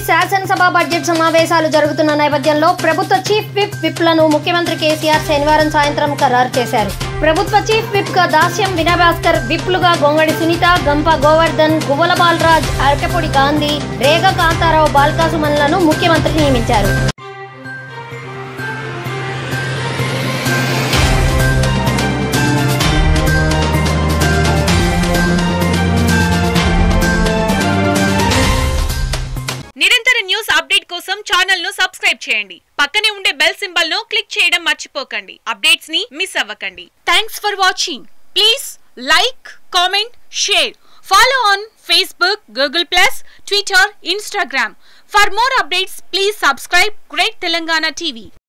శాసనసభ బడ్జెట్ సమావేశాలు జరుగుతున్న నేపథ్యంలో ప్రభుత్వ చీఫ్ విప్ విప్లను ముఖ్యమంత్రి కేసీఆర్ శనివారం సాయంత్రం ఖరారు చేశారు ప్రభుత్వ చీఫ్ విప్ గా దాస్యం వినయభాస్కర్ విప్లుగా గొంగడి సునీత గంప గోవర్ధన్ గువ్వల బాలరాజ్ అరకపొడి గాంధీ రేగ కాంతారావు బాల్కాసుమన్లను ముఖ్యమంత్రి నియమించారు నిరంతర న్యూస్ అప్డేట్ కోసం ఛానల్ ను సబ్స్క్రైబ్ చేయండి పక్కనే ఉండే బెల్ సింబల్ ను క్లిక్ చేయడం మర్చిపోకండి అప్డేట్స్ ని మిస్ అవ్వకండి thanks for watching please like comment share follow on Facebook Google plus Twitter Instagram for more updates please subscribe great Telangana TV